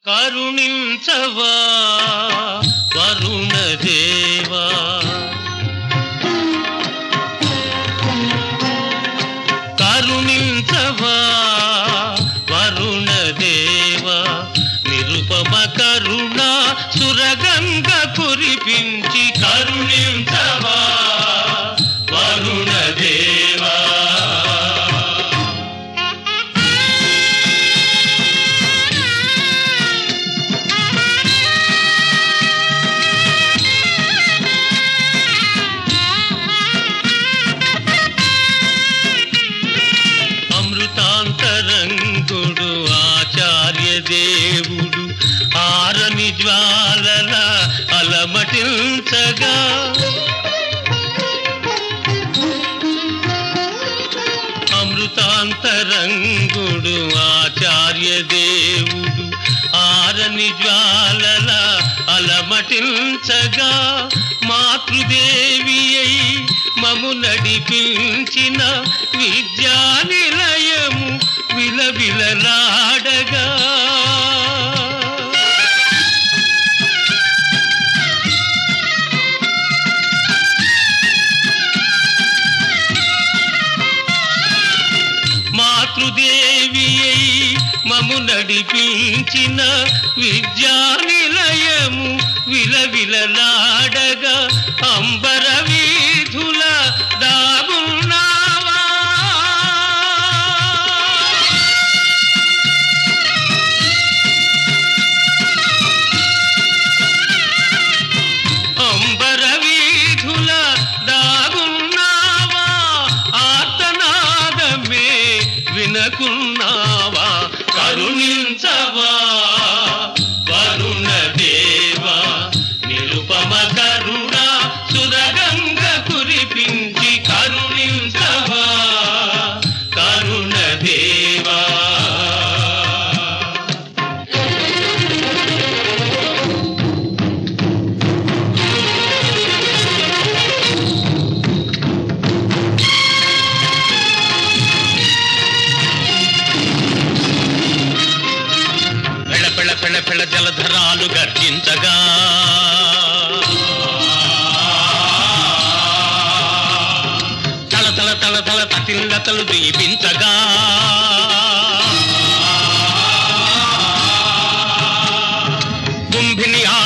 కరుణించవా వరుణదేవా కరుణించవా వరుణదేవా నిరుపమ కరుణ సురగంగ కురిపించి కరుణించవా వరుణదేవా అమృతాంతరంగుడు ఆచార్య దేవుడు ఆరని జ్వాలల అలమటించగా అమృతాంతరంగుడు ఆచార్య దేవుడు ఆరని జ్వాలల అలమటించగా మాతృదేవి అయి మము నడిపించిన విద్యా నిలయము విలవిలలాడగా మాతృదేవి అయి మము నడిపించిన విద్యా నిలయము విలవిలలాడగా అంబర వీధుల దాగున్నావా అంబర వీధుల దాగున్నావా ఆర్తనాదమే వినకున్నావా కరుణించవా వరుణ దేవా నిరుపమ కరుణ సురగంగ కురిపించి కరుణించవా కరుణ దేవా పెళ్ళ పెళ్ళ పెళ్ళ పెళ్ళ జలధరాలు గర్జించగా తల తల తల తల తతిల్లతలు దీపించగా కుంభిని